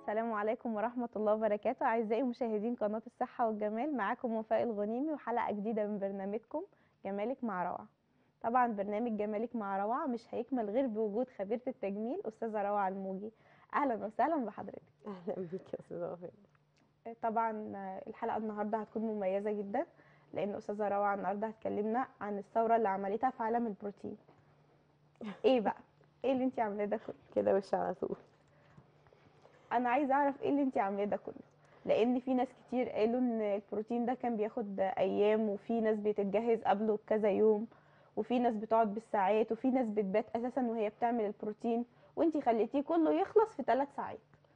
السلام عليكم ورحمة الله وبركاته أعزائي مشاهدين قناة الصحة والجمال معاكم وفاء الغنيمي وحلقة جديدة من برنامجكم جمالك مع روعة طبعا برنامج جمالك مع روعة مش هيكمل غير بوجود خبيرة التجميل أستاذة روعة الموجي أهلا وسهلا بحضرتك اهلا بيك يا استاذه وفاء طبعا الحلقة النهاردة هتكون مميزة جدا لأن أستاذة روعة النهاردة هتكلمنا عن الثورة اللي عملتها في عالم البروتين إيه بقى؟ إيه اللي أنت عاملاه ده كله؟ كده وش على طول انا عايزه اعرف ايه اللي انت عاملاه ده كله لان في ناس كتير قالوا ان البروتين ده كان بياخد ايام وفي ناس بتتجهز قبله بكذا يوم وفي ناس بتقعد بالساعات وفي ناس بتبات اساسا وهي بتعمل البروتين وانت خليتيه كله يخلص في ثلاث ساعات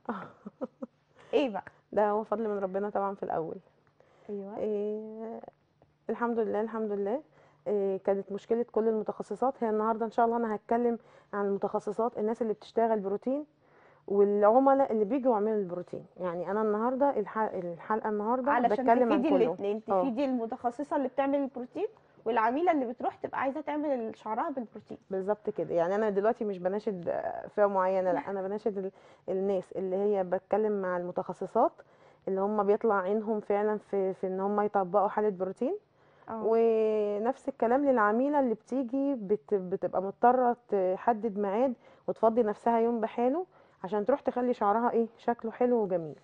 ايه بقى ده هو فضل من ربنا طبعا في الاول ايوه إيه الحمد لله الحمد لله إيه كانت مشكله كل المتخصصات هي النهارده ان شاء الله انا هتكلم عن المتخصصات الناس اللي بتشتغل بروتين والعملاء اللي بيجوا يعملوا البروتين يعني انا النهارده الح- الحلقه النهارده علشان بتكلم عن تفيدي كله الاثنين اه. تفيدي المتخصصه اللي بتعمل البروتين والعميله اللي بتروح تبقى عايزه تعمل شعرها بالبروتين بالظبط كده يعني انا دلوقتي مش بناشد آه، فئه معينه لا انا بناشد ال- الناس اللي هي بتكلم مع المتخصصات اللي هم بيطلع عينهم فعلا في في ان هم يطبقوا حاله بروتين اه ونفس الكلام للعميله اللي بتيجي بت بتبقى مضطره تحدد ميعاد وتفضي نفسها يوم بحاله عشان تروح تخلي شعرها ايه شكله حلو وجميل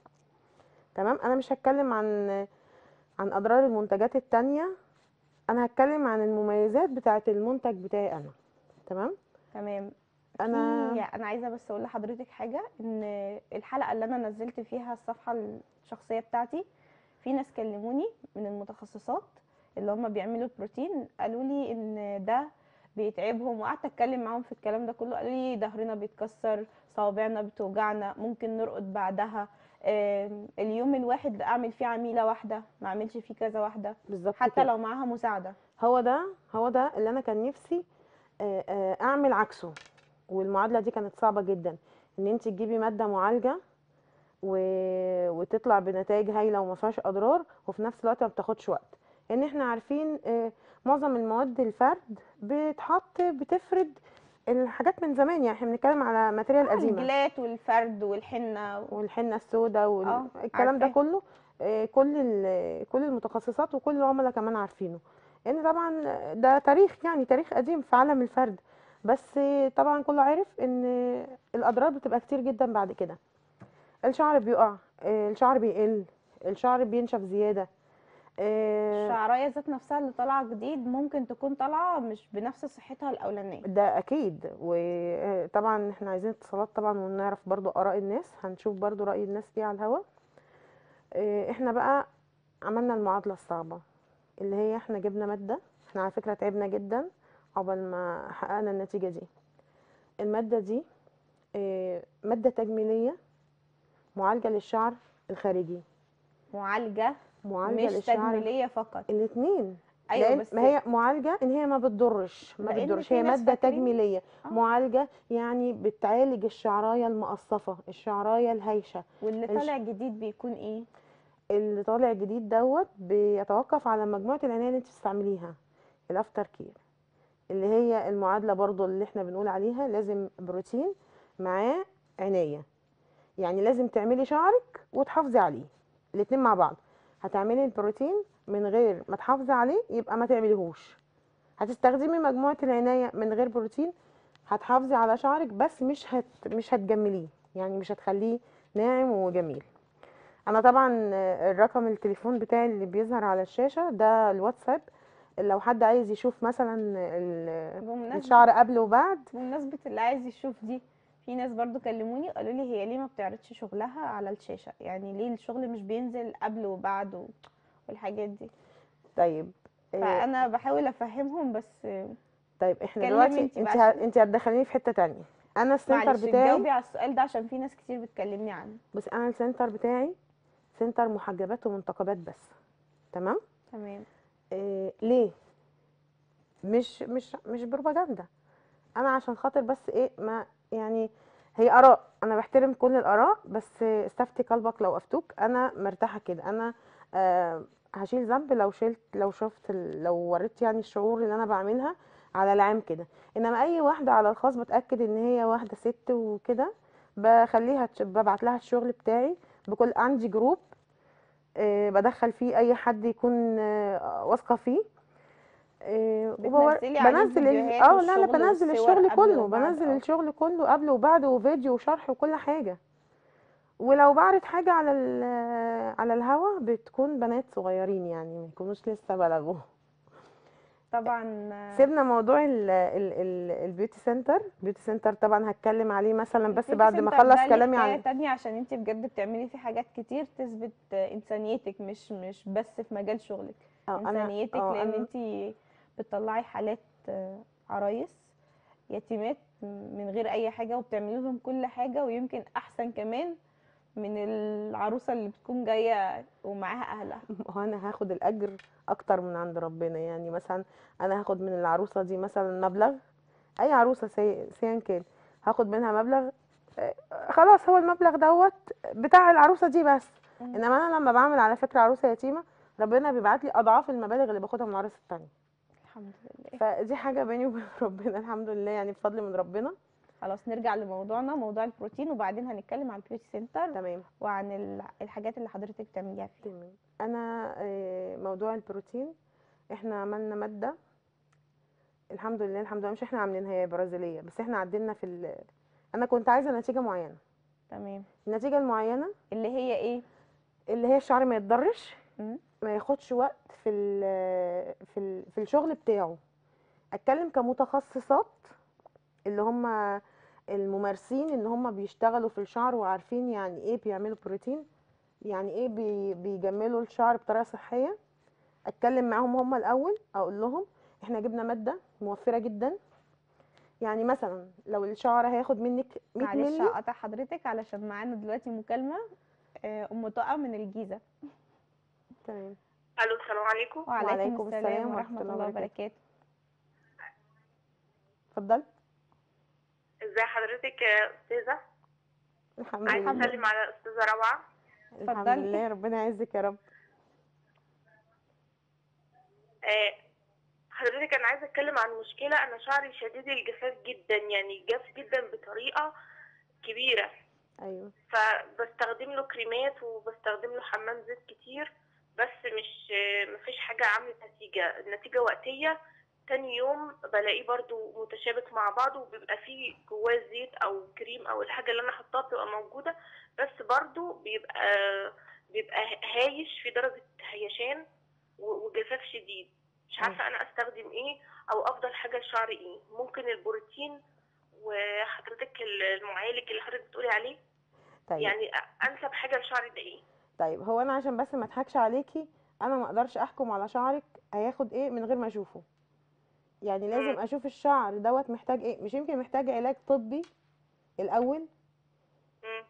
تمام انا مش هتكلم عن عن اضرار المنتجات التانية انا هتكلم عن المميزات بتاعه المنتج بتاعي انا تمام تمام انا في انا عايزه بس اقول لحضرتك حاجه ان الحلقه اللي انا نزلت فيها الصفحه الشخصيه بتاعتي في ناس كلموني من المتخصصات اللي هم بيعملوا البروتين قالوا لي ان ده بيتعبهم وقعدت اتكلم معاهم في الكلام ده كله قالوا لي ظهرنا بيتكسر صوابعنا بتوجعنا ممكن نرقد بعدها آم، اليوم الواحد اعمل فيه عميله واحده ما اعملش فيه كذا واحده بالظبط حتى كده لو معاها مساعده هو ده هو ده اللي انا كان نفسي آه، آه، اعمل عكسه والمعادله دي كانت صعبه جدا ان انت تجيبي ماده معالجه و... وتطلع بنتائج هايله وما فيهاش اضرار وفي نفس الوقت ما بتاخدش وقت ان احنا عارفين آه، معظم المواد الفرد بتحط بتفرد الحاجات من زمان يعني احنا بنتكلم على ماتيريال قديمه الجلات والفرد والحنه والحنه السوداء اه، والكلام ده عارفاه. كله آه، كل ال- كل المتخصصات وكل العملاء كمان عارفينه ان طبعا ده تاريخ يعني تاريخ قديم في عالم الفرد بس آه، طبعا كله عارف ان الاضرار بتبقى كتير جدا بعد كده الشعر بيقع آه، الشعر بيقل الشعر بينشف زياده آه، الشعرايه ذات نفسها اللي طالعه جديد ممكن تكون طالعه مش بنفس صحتها الاولانيه ده اكيد وطبعا احنا عايزين اتصالات طبعا ونعرف برضو اراء الناس هنشوف برضو راي الناس ايه على الهوا اه، احنا بقى عملنا المعادله الصعبه اللي هي احنا جبنا ماده احنا على فكره تعبنا جدا عقبال ما حققنا النتيجه دي الماده دي اه، ماده تجميليه معالجه للشعر الخارجي معالجه معالجه مش للشعر تجميليه فقط الاثنين ايوه لأن بس ما هي معالجه ان هي ما بتضرش ما لأن بتضرش في هي ناس ماده فاكرين- تجميليه آه. معالجه يعني بتعالج الشعرايه المقصفه الشعرايه الهايشه واللي الش- طالع جديد بيكون ايه اللي طالع جديد دوت بيتوقف على مجموعه العنايه اللي انت بتستعمليها الافتر كير اللي هي المعادله برضو اللي احنا بنقول عليها لازم بروتين معاه عنايه يعني لازم تعملي شعرك وتحافظي عليه الاتنين مع بعض هتعملي البروتين من غير ما تحافظي عليه يبقى ما تعمليهوش هتستخدمي مجموعه العنايه من غير بروتين هتحافظي على شعرك بس مش هت مش هتجمليه يعني مش هتخليه ناعم وجميل انا طبعا آه، الرقم التليفون بتاعي اللي بيظهر على الشاشه ده الواتساب لو حد عايز يشوف مثلا ال- بمناسبه الشعر قبل وبعد بمناسبه اللي عايز يشوف دي في ناس برضو كلموني قالوا لي هي ليه ما بتعرضش شغلها على الشاشه يعني ليه الشغل مش بينزل قبل وبعد و- والحاجات دي طيب آه، فانا بحاول افهمهم بس طيب احنا اتكلمي دلوقتي انتي انت بقى ه- عشان- انت هتدخليني في حته تانية انا السنتر معلش بتاعي جاوبي على السؤال ده عشان في ناس كتير بتكلمني عنه بس انا السنتر بتاعي سنتر محجبات ومنتقبات بس تمام تمام إيه ليه مش مش مش بروباجندا انا عشان خاطر بس ايه ما يعني هي اراء انا بحترم كل الاراء بس استفتي قلبك لو افتوك انا مرتاحه كده انا آه هشيل ذنب لو شلت لو شفت ال- لو وريت يعني الشعور اللي انا بعملها على العام كده انما اي واحده على الخاص بتاكد ان هي واحده ست وكده بخليها تش- ببعت لها الشغل بتاعي بكل عندي جروب آه، بدخل فيه اي حد يكون آه، واثقه فيه آه، وبور- بتنزلي عليه بنزل ال- فيديوهات اه لا لا والشغل بنزل والصور الشغل قبل كله وبعد، بنزل اه. الشغل كله قبل وبعد وفيديو وشرح وكل حاجه ولو بعرض حاجه على ال- على الهوا بتكون بنات صغيرين يعني ما يكونوش لسه بلغوا طبعا آه، سيبنا موضوع ال ال ال البيوتي سنتر البيوتي سنتر طبعا هتكلم عليه مثلا بس البيوتي بعد ما سنتر اخلص ده ليه كلامي حكاية عن تانية عشان انت بجد بتعملي فيه حاجات كتير تثبت آه، انسانيتك مش مش بس في مجال شغلك اه انا انسانيتك اه لان انا انت بتطلعي حالات آه، عرايس يتيمات من غير اي حاجه وبتعملي لهم كل حاجه ويمكن احسن كمان من العروسه اللي بتكون جايه ومعاها اهلها هو انا هاخد الاجر اكتر من عند ربنا يعني مثلا انا هاخد من العروسه دي مثلا مبلغ اي عروسه سي- سيان كان هاخد منها مبلغ آه، خلاص هو المبلغ دوت بتاع العروسه دي بس مم. انما انا لما بعمل على فكره عروسه يتيمه ربنا بيبعت لي اضعاف المبالغ اللي باخدها من العروسه التانية الحمد لله فدي حاجه بيني وبين ربنا الحمد لله يعني بفضل من ربنا خلاص نرجع لموضوعنا موضوع البروتين وبعدين هنتكلم عن البيوتي سنتر تمام وعن ال- الحاجات اللي حضرتك بتعمليها فيه تمام انا آه، موضوع البروتين احنا عملنا ماده الحمد لله الحمد لله مش احنا عاملينها هي برازيليه بس احنا عدلنا في ال... انا كنت عايزه نتيجه معينه تمام النتيجه المعينه اللي هي ايه اللي هي الشعر ما يتضرش مم. ما ياخدش وقت في ال... في ال... في الشغل بتاعه اتكلم كمتخصصات اللي هم الممارسين ان هم بيشتغلوا في الشعر وعارفين يعني ايه بيعملوا بروتين يعني ايه بي... بيجملوا الشعر بطريقه صحيه اتكلم معاهم هم الاول اقول لهم احنا جبنا ماده موفره جدا يعني مثلا لو الشعر هياخد منك 100 معلش مللي هقطع حضرتك علشان معانا دلوقتي مكالمة آه، أم طاقة من الجيزة تمام الو السلام عليكم وعليكم, وعليكم السلام, السلام ورحمة الله وبركاته اتفضل ازي حضرتك يا استاذه الحمد عايزه لله اسلم على الاستاذه روعه الحمد اتفضلي. لله ربنا يعزك يا رب آه، حضرتك انا عايزه اتكلم عن مشكله انا شعري شديد الجفاف جدا يعني جاف جدا بطريقه كبيره ايوه فبستخدم له كريمات وبستخدم له حمام زيت كتير بس مش آه، مفيش حاجه عامله نتيجه النتيجه وقتيه تاني يوم بلاقيه برضو متشابك مع بعضه وبيبقى فيه جواه زيت او كريم او الحاجه اللي انا حطاها بتبقى موجوده بس برضو بيبقى بيبقى هايش في درجه هيشان و- وجفاف شديد مش عارفه انا استخدم ايه او افضل حاجه لشعري ايه ممكن البروتين وحضرتك المعالج اللي حضرتك بتقولي عليه طيب يعني انسب حاجه لشعري ده ايه طيب هو انا عشان بس ما اضحكش عليكي انا ما اقدرش احكم على شعرك هياخد ايه من غير ما اشوفه يعني لازم مم. اشوف الشعر دوت محتاج ايه مش يمكن محتاج علاج طبي الاول مم.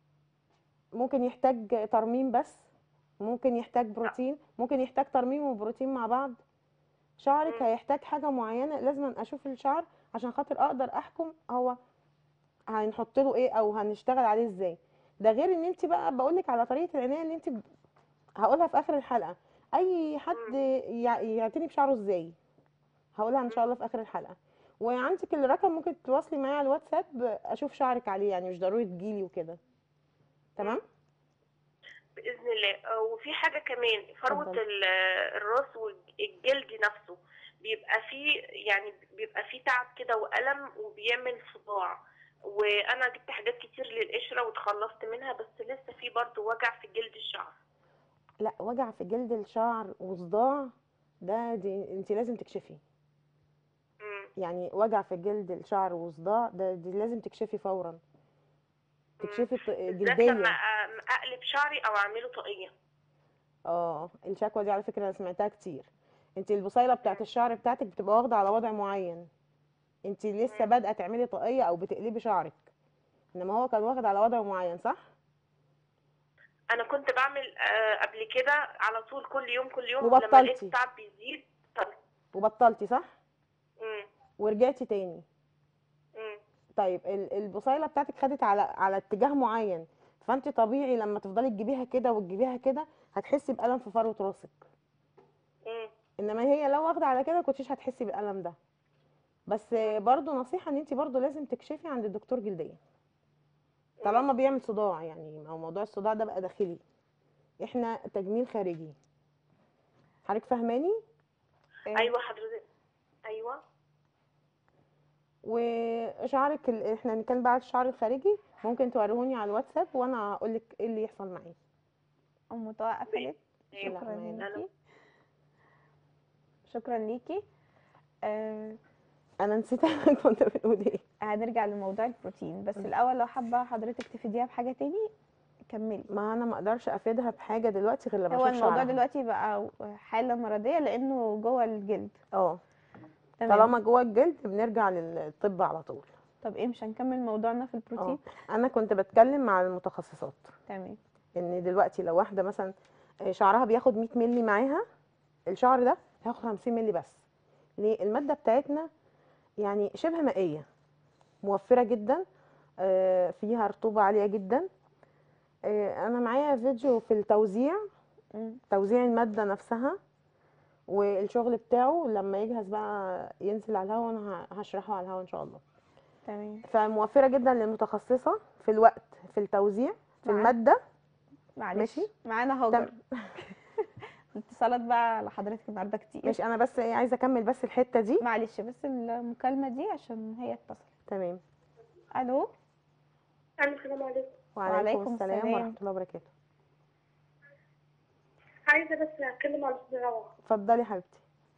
ممكن يحتاج ترميم بس ممكن يحتاج بروتين ممكن يحتاج ترميم وبروتين مع بعض شعرك مم. هيحتاج حاجة معينة لازم اشوف الشعر عشان خاطر اقدر احكم هو هنحط له ايه او هنشتغل عليه ازاي ده غير ان انت بقى بقولك على طريقة العناية اللي انت ب- هقولها في اخر الحلقة اي حد يع- يعتني بشعره ازاي هقولها ان شاء الله في اخر الحلقة وعندك الرقم ممكن تواصلي معايا على الواتساب اشوف شعرك عليه يعني مش ضروري تجيلي وكده تمام باذن الله آه، وفي حاجه كمان فروه اتفضلي. ال- الراس والجلد نفسه بيبقى فيه يعني بيبقى فيه تعب كده والم وبيعمل صداع وانا جبت حاجات كتير للقشره واتخلصت منها بس لسه في برضه وجع في جلد الشعر لا وجع في جلد الشعر وصداع ده دي انت لازم تكشفي مم. يعني وجع في جلد الشعر وصداع ده دي لازم تكشفي فورا تكشفي ط- بالذات لما جلديا أ- اقلب شعري او اعمله طاقيه اه الشكوى دي على فكره انا سمعتها كتير انت البصيله بتاعت الشعر بتاعتك بتبقى واخده على وضع معين انت لسه مم. بادئه تعملي طاقيه او بتقلبي شعرك انما هو كان واخد على وضع معين صح انا كنت بعمل آه، قبل كده على طول كل يوم كل يوم لما وبطلتي. لقيت التعب بيزيد طب وبطلتي صح مم. ورجعتي تاني مم. طيب ال- البصيله بتاعتك خدت على على اتجاه معين فانت طبيعي لما تفضلي تجيبيها كده وتجيبيها كده هتحسي بألم في فروه راسك مم. انما هي لو واخده على كده كنتيش هتحسي بالألم ده بس برضو نصيحه ان انت برضو لازم تكشفي عند الدكتور جلديه طالما بيعمل صداع يعني او موضوع الصداع ده بقى داخلي احنا تجميل خارجي حضرتك فاهماني إيه، ايوه حضرتك ايوه وشعرك ال... احنا هنتكلم بقى على الشعر الخارجي ممكن توريهوني على الواتساب وانا هقول لك ايه اللي يحصل معايا ام طه قفلت أيوة. شكرا لا، ليكي شكرا ليكي آه انا نسيت أنا كنت بنقول ايه هنرجع لموضوع البروتين بس الاول لو حابه حضرتك تفيديها بحاجه تاني كملي ما انا ما اقدرش افيدها بحاجه دلوقتي غير لما هو اشوف الموضوع شعرها دلوقتي بقى حاله مرضيه لانه جوه الجلد اه تمام طالما جوه الجلد بنرجع للطب على طول طب ايه مش هنكمل موضوعنا في اه البروتين انا كنت بتكلم مع المتخصصات تمام ان دلوقتي لو واحده مثلا شعرها بياخد 100 مللي معاها الشعر ده هياخد 50 مللي بس ليه الماده بتاعتنا يعني شبه مائيه موفره جدا آه، فيها رطوبه عاليه جدا آه، انا معايا فيديو في التوزيع مم. توزيع الماده نفسها والشغل بتاعه لما يجهز بقى ينزل على الهواء انا ه- هشرحه على الهواء ان شاء الله تمام فموفره جدا للمتخصصه في الوقت في التوزيع في معاك. الماده معلش ماشي. معانا هاجر اتصالات بقى لحضرتك النهارده كتير ماشي انا بس إيه عايزه اكمل بس الحته دي معلش بس المكالمه دي عشان هي اتصلت تمام الو الو السلام عليكم وعليكم وعليكم السلام السلام. ورحمه الله وبركاته عايزه بس اتكلم على الاستاذ روعه اتفضلي حبيبتي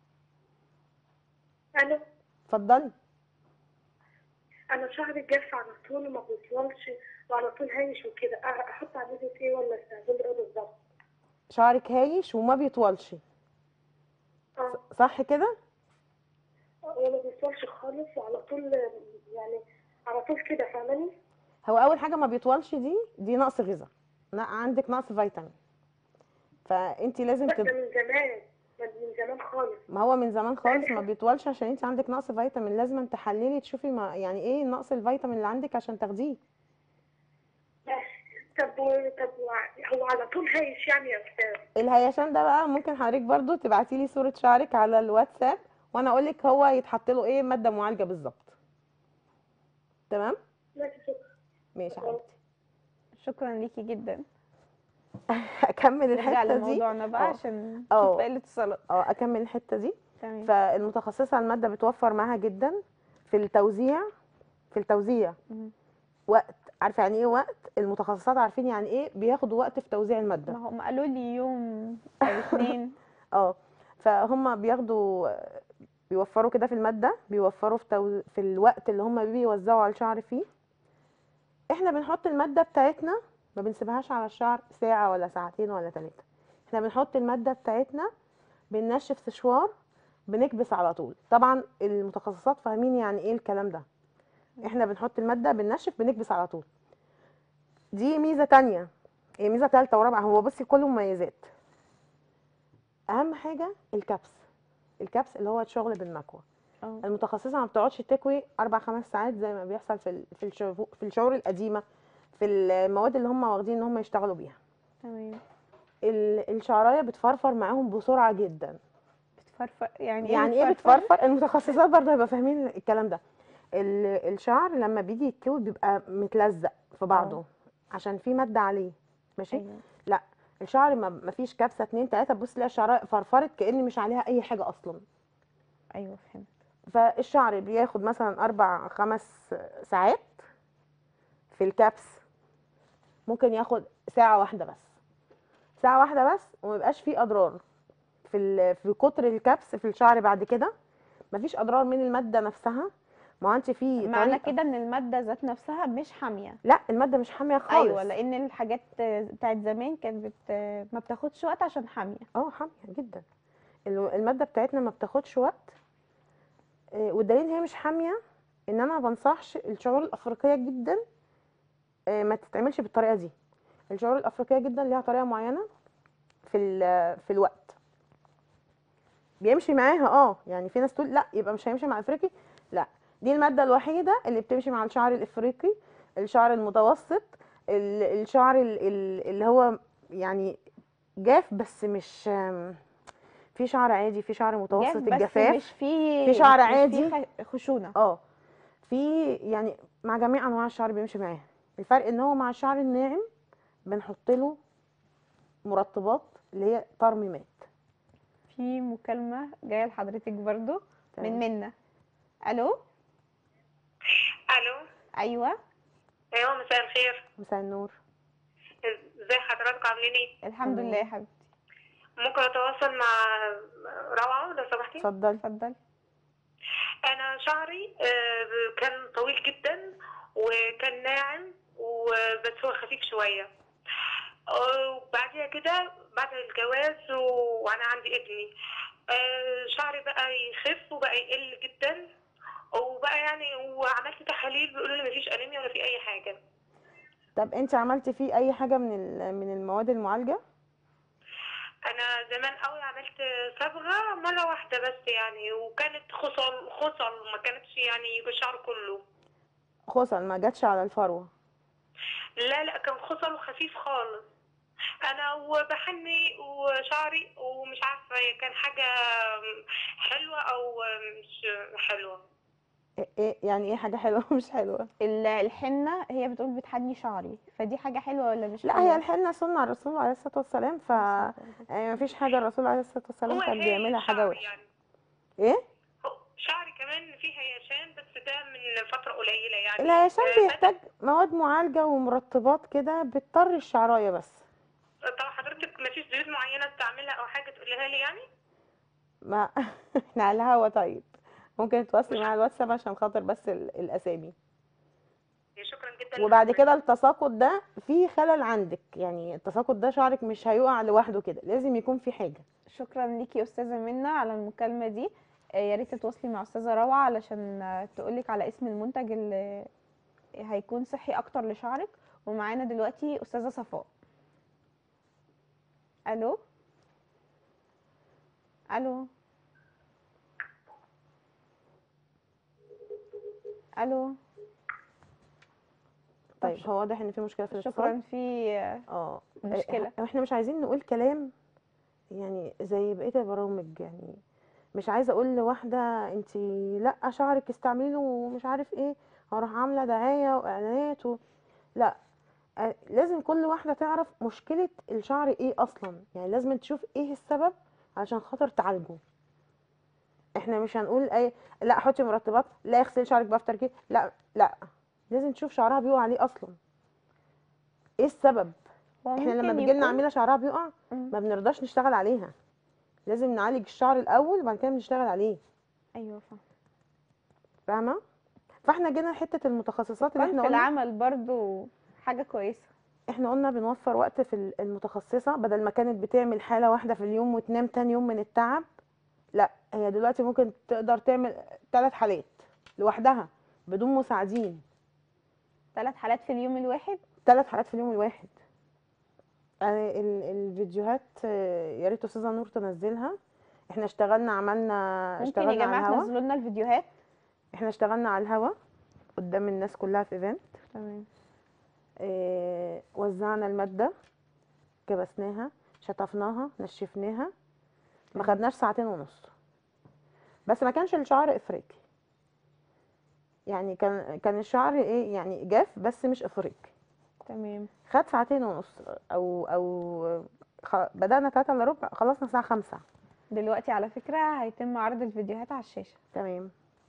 الو اتفضلي انا شعري جاف على طول وما بيطولش وعلى طول هايش وكده أ- احط عليه زيت ايه ولا استخدم ايه بالظبط شعرك هايش وما بيطولش اه صح كده وما بيطولش خالص وعلى طول يعني على طول كده فاهماني هو اول حاجه ما بيطولش دي دي نقص غذاء لا عندك نقص فيتامين فانت لازم بس تب... ده من زمان من من زمان خالص ما هو من زمان خالص ما بيطولش عشان انت عندك نقص فيتامين لازم تحللي تشوفي ما يعني ايه نقص الفيتامين اللي عندك عشان تاخديه طب و- طب و- هو على طول هايش يعني يا استاذ الهيشان ده بقى ممكن حضرتك برضو تبعتي لي صورة شعرك على الواتساب وانا اقول لك هو يتحط له ايه مادة معالجة بالظبط تمام ماشي شكرا ماشي يا حبيبتي شكرا ليكي جدا اكمل نرجع الحتة دي لموضوعنا بقى اه. عشان اه. نشوف باقي الاتصالات اه اكمل الحتة دي تمام فالمتخصصة على المادة بتوفر معاها جدا في التوزيع في التوزيع مم. وقت عارفة يعني ايه وقت المتخصصات عارفين يعني ايه بياخدوا وقت في توزيع المادة ما هم قالوا لي يوم او اتنين اه فهم بياخدوا بيوفروا كده في المادة بيوفروا في, تو... في الوقت اللي هم بيوزعوا على الشعر فيه احنا بنحط المادة بتاعتنا ما بنسيبهاش على الشعر ساعة ولا ساعتين ولا ثلاثة احنا بنحط المادة بتاعتنا بننشف سشوار بنكبس على طول طبعا المتخصصات فاهمين يعني ايه الكلام ده احنا بنحط المادة بننشف بنكبس على طول دي ميزة تانية هي ميزة تالتة ورابعة هو بصي كله مميزات اهم حاجه الكبس الكبس اللي هو الشغل بالمكوى اه المتخصصه ما بتقعدش تكوي اربع خمس ساعات زي ما بيحصل في ال- في الشهو- في الشهور القديمه في المواد اللي هم واخدين ان هم يشتغلوا بيها تمام ال- الشعرايه بتفرفر معاهم بسرعه جدا بتفرفر يعني يعني ايه بتفرفر المتخصصات برضه هيبقى فاهمين الكلام ده ال- الشعر لما بيجي يتكوي بيبقى متلزق في بعضه عشان في ماده عليه ماشي ايوه لا الشعر ما ما فيش كبسه اتنين تلاته تبص تلاقي الشعرايه فرفرت كأن مش عليها اي حاجه اصلا ايوه فهمت فالشعر بياخد مثلا اربع خمس ساعات في الكبس ممكن ياخد ساعه واحده بس ساعه واحده بس وما يبقاش فيه اضرار في ال- في كتر الكبس في الشعر بعد كده مفيش اضرار من الماده نفسها ما هو انت في معنى طريقة- كده ان الماده ذات نفسها مش حاميه لا الماده مش حاميه خالص ايوه لان الحاجات بتاعت زمان كانت بت... ما بتاخدش وقت عشان حاميه اه حاميه جدا ال- الماده بتاعتنا ما بتاخدش وقت آه، والدليل هي مش حاميه ان انا ما بنصحش الشعور الافريقيه جدا آه، ما تتعملش بالطريقه دي الشعور الافريقيه جدا ليها طريقه معينه في ال- في الوقت بيمشي معاها اه يعني في ناس تقول لا يبقى مش هيمشي مع الافريقي لا دي الماده الوحيده اللي بتمشي مع الشعر الافريقي الشعر المتوسط ال- الشعر ال- ال- اللي هو يعني جاف بس مش آم، في شعر عادي في شعر متوسط جاف بس الجفاف مش في في شعر مش عادي. في خ- خشونه اه في يعني مع جميع انواع الشعر بيمشي معاها الفرق ان هو مع الشعر الناعم بنحط له مرطبات اللي هي ترميمات في مكالمة جاية لحضرتك برضو تمام. من منا الو الو ايوه ايوه مساء الخير مساء النور ازي حضراتكم عاملين ايه الحمد تمام. لله يا حبيبتي ممكن اتواصل مع روعه لو سمحتي اتفضل اتفضل انا شعري آه، كان طويل جدا وكان ناعم وبس هو خفيف شويه آه، وبعديها كده بعد الجواز و- وانا عندي ابني آه، شعري بقى يخف وبقى يقل جدا وبقى يعني وعملت تحاليل بيقولوا لي مفيش انيميا ولا في اي حاجه طب انت عملتي فيه اي حاجه من ال- من المواد المعالجه انا زمان قوي عملت صبغه مره واحده بس يعني وكانت خصل خصل ما كانتش يعني بالشعر كله خصل ما جاتش على الفروه لا لا كان خصل وخفيف خالص انا وبحني وشعري ومش عارفه هي كان حاجه حلوه او مش حلوه إيه- ايه يعني ايه حاجه حلوه مش حلوه ال- الحنة هي بتقول بتحني شعري فدي حاجة حلوة ولا مش لا حلوة؟ هي الحنه سنه الرسول عليه الصلاه والسلام ف يعني ما فيش حاجه الرسول عليه الصلاه والسلام كان هي بيعملها حاجه شعري وحشه يعني ايه هو شعري كمان فيه هيشان بس ده من فتره قليله يعني الهيشان آه، بيحتاج مواد معالجه ومرطبات كده بتطر الشعرايه بس طب حضرتك مفيش زيوت معينه استعملها او حاجه تقوليها لي يعني ما احنا على الهوا طيب ممكن تتواصلي مع الواتساب عشان خاطر بس ال- الاسامي شكرا جدا وبعد لحضرتك. كده التساقط ده في خلل عندك يعني التساقط ده شعرك مش هيقع لوحده كده لازم يكون في حاجه شكرا ليكي يا استاذة منى على المكالمة دي آه، يا ريت تتواصلي مع استاذة روعة علشان آه، تقولك على اسم المنتج اللي هيكون صحي اكتر لشعرك ومعانا دلوقتي استاذة صفاء الو الو الو طيب ش- هو واضح ان في مشكله في الاتصال شكرا في اه مشكلة. إح- احنا مش عايزين نقول كلام يعني زي بقيه البرامج يعني مش عايزه اقول لواحده انت لا شعرك استعملي له ومش عارف ايه هروح عامله دعايه واعلانات و... لا آه، لازم كل واحده تعرف مشكله الشعر ايه اصلا يعني لازم تشوف ايه السبب علشان خاطر تعالجه احنا مش هنقول اي لا حطي مرطبات لا اغسلي شعرك بافتر كده لا لا لازم تشوف شعرها بيقع ليه اصلا ايه السبب هو احنا لما ممكن بيجي لنا يكون- عميله شعرها بيقع مم. ما بنرضاش نشتغل عليها لازم نعالج الشعر الاول وبعد كده بنشتغل عليه ايوه فاهمة فاهمه فاحنا جينا لحته المتخصصات اللي كان احنا في قلنا العمل برضو حاجة كويسة احنا قلنا بنوفر وقت في ال- المتخصصه بدل ما كانت بتعمل حاله واحده في اليوم وتنام تاني يوم من التعب لا هي دلوقتي ممكن تقدر تعمل ثلاث حالات لوحدها بدون مساعدين ثلاث حالات في اليوم الواحد ثلاث حالات في اليوم الواحد يعني ال- الفيديوهات آه، يا ريت استاذه نور تنزلها احنا اشتغلنا عملنا ممكن يا اشتغلنا على جماعة الهوا تنزلوا لنا الفيديوهات احنا اشتغلنا على الهوا قدام الناس كلها في ايفنت تمام اه وزعنا المادة كبسناها شطفناها نشفناها ما خدناش ساعتين ونص بس ما كانش الشعر افريقي يعني كان كان الشعر ايه يعني جاف بس مش افريقي تمام خد ساعتين ونص او او خ- بدأنا تلاتة الا ربع خلصنا الساعة خمسة دلوقتي على فكرة هيتم عرض الفيديوهات على الشاشة تمام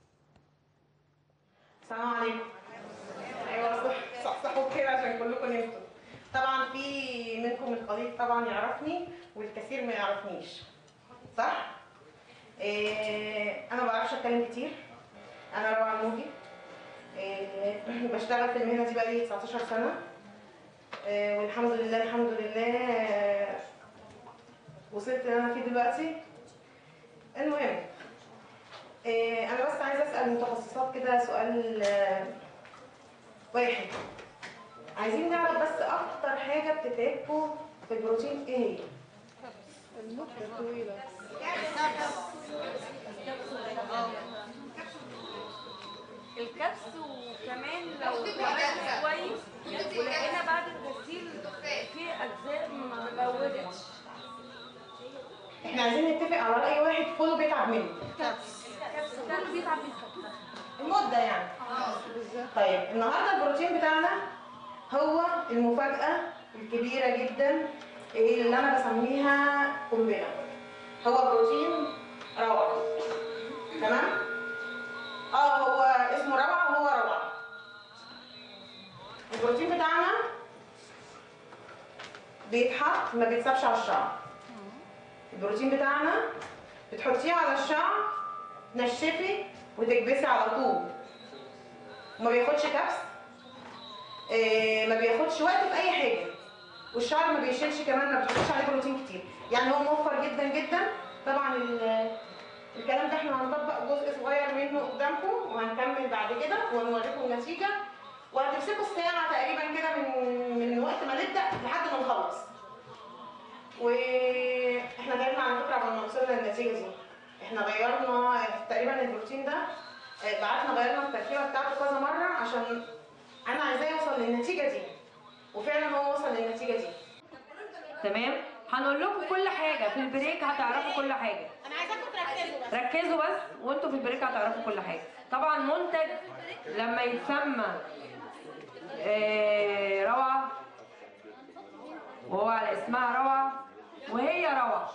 السلام عليكم ايوه صح صحصحوا كده عشان كلكم نمتوا طبعا في منكم القليل طبعا يعرفني والكثير ما يعرفنيش صح إيه انا ما بعرفش اتكلم كتير انا روعه الموجي إيه بشتغل في المهنه دي بقالي 19 سنه إيه والحمد لله الحمد لله آه، وصلت اللي انا فيه دلوقتي المهم إيه، انا بس عايزه اسال المتخصصات كده سؤال آه، واحد عايزين نعرف بس اكتر حاجه بتتعبكم في البروتين ايه هي الكبس وكمان لو عملنا كويس ولقينا بعد الغسيل في اجزاء ما ملودتش احنا عايزين نتفق على راي واحد كله بيتعب منه الكبس ده اللي بيتعب من الكبس المده يعني طيب النهارده البروتين بتاعنا هو المفاجاه الكبيره جدا اللي انا بسميها قنبله هو بروتين روعه تمام اه هو اسمه روعه وهو روعه البروتين بتاعنا بيتحط ما بيتسابش على الشعر البروتين بتاعنا بتحطيه على الشعر تنشفي وتكبسي على طول وما بياخدش كبس آه، ما بياخدش وقت في اي حاجه والشعر ما بيشيلش كمان ما بتحطش عليه بروتين كتير يعني هو موفر جدا جدا طبعا ال- الكلام ده احنا هنطبق جزء صغير منه قدامكم وهنكمل بعد كده ونوريكم النتيجه وهتمسكوا الساعه تقريبا كده من من وقت ما نبدا لحد ما نخلص واحنا تعبنا على فكره قبل ما وصلنا للنتيجه دي احنا غيرنا تقريبا البروتين ده آه، بعتنا غيرنا التركيبه بتاعته كذا مره عشان انا عايزاه يوصل للنتيجه دي وفعلا هو وصل للنتيجه دي تمام هنقول لكم كل حاجه في البريك هتعرفوا كل حاجه انا عايزاكم تركزوا بس ركزوا بس وانتوا في البريك هتعرفوا كل حاجه طبعا منتج لما يتسمى آه، روعه وهو على اسمها روعه وهي روعه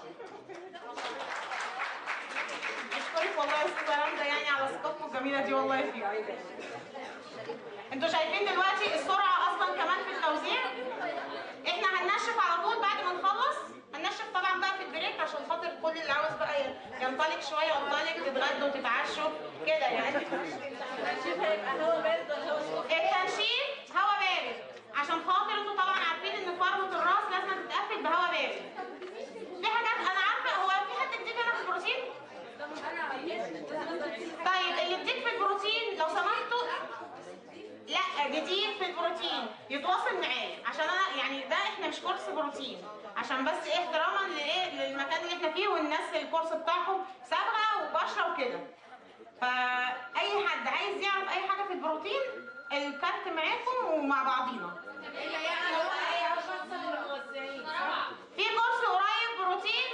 اشكرك والله يا استاذه رندا يعني على ثقتكم الجميله دي والله فيها انتوا شايفين دلوقتي السرعه اصلا كمان في التوزيع احنا هننشف على طول بعد ما نخلص هننشف طبعا بقى في البريك عشان خاطر كل اللي عاوز بقى ينطلق شويه ينطلق تتغدوا تتعشوا كده يعني التنشيف هيبقى هوا بارد ولا هوا سخن؟ التنشيف هوا بارد عشان خاطر انتوا طبعا عارفين ان فروه الراس لازم تتقفل بهوا بارد في حاجات انا عارفه هو في حد جديد هنا في البروتين طيب اللي جديد في البروتين لو سمحتوا لا جديد في البروتين يتواصل معايا عشان انا يعني ده احنا مش كورس بروتين عشان بس ايه احتراما لايه للمكان اللي احنا فيه والناس الكورس بتاعهم صبغه وبشره وكده فاي حد عايز يعرف اي حاجه في البروتين الكارت معاكم ومع بعضينا في كورس قريب بروتين